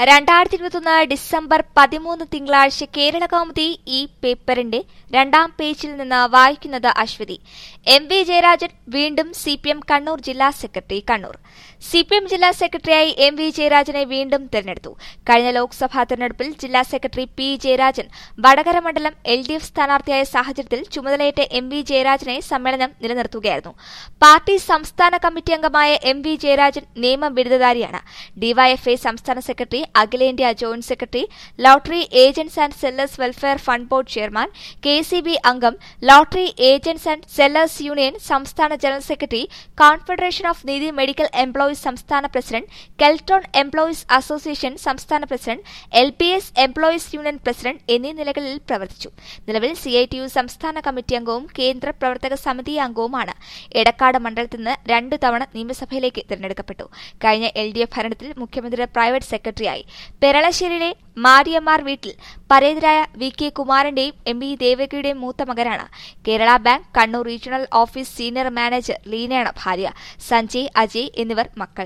രണ്ടായിരത്തി ഇരുപത്തൊന്ന് ഡിസംബർ പതിമൂന്ന് തിങ്കളാഴ്ച കേരള കൗമുദി ഈ പേപ്പറിന്റെ രണ്ടാം പേജിൽ നിന്ന് വായിക്കുന്നത് അശ്വതി എം വി ജയരാജൻ വീണ്ടും സി പി എം കണ്ണൂർ ജില്ലാ secretary Kannur C P M ജില്ലാ സെക്രട്ടറിയായി എം വി ജയരാജനെ വീണ്ടും തെരഞ്ഞെടുത്തു കഴിഞ്ഞ ലോക്സഭാ തെരഞ്ഞെടുപ്പിൽ ജില്ലാ സെക്രട്ടറി പി ജയരാജൻ വടകര മണ്ഡലം എൽ ഡി എഫ് സ്ഥാനാർത്ഥിയായ സാഹചര്യത്തിൽ ചുമതലയേറ്റ എം വി ജയരാജനെ സമ്മേളനം നിലനിർത്തുകയായിരുന്നു പാർട്ടി സംസ്ഥാന കമ്മിറ്റി അംഗമായ എം വി ജയരാജൻ നിയമബിരുദധാരിയാണ് ഡിവൈഎഫ്ഐ സംസ്ഥാന സെക്രട്ടറി അഖിലേന്ത്യാ joint secretary lottery agents and sellers welfare fund board chairman K C B അംഗം lottery agents and sellers union സംസ്ഥാന general secretary confederation of Neethi medical employees സംസ്ഥാന പ്രസിഡന്റ് കെൽട്രോൺ എംപ്ലോയീസ് അസോസിയേഷൻ സംസ്ഥാന president L P S employees union president എന്നീ നിലകളിൽ പ്രവർത്തിച്ചു നിലവിൽ C I T U സംസ്ഥാന committee അംഗവും കേന്ദ്ര പ്രവർത്തക സമിതി അംഗവുമാണ് എടക്കാട് മണ്ഡലത്തിൽ നിന്ന് രണ്ടു തവണ നിയമസഭയിലേക്ക് തിരഞ്ഞെടുക്കപ്പെട്ടു കഴിഞ്ഞ എൽ ഡി എഫ് ഭരണത്തിൽ മുഖ്യമന്ത്രിയുടെ പ്രൈവറ്റ് സെക്രട്ടറിയായി പെരളശ്ശേരിയിലെ മാരിയമ്മാർ വീട്ടിൽ പരേതരായ വി കെ കുമാരന്റെയും എം വി ദേവകിയുടെയും മൂത്ത മകനാണ് Kerala bank Kannur regional office senior manager ലീനയാണ് ഭാര്യ സഞ്ജയ് അജയ് എന്നിവർ മക്കൾ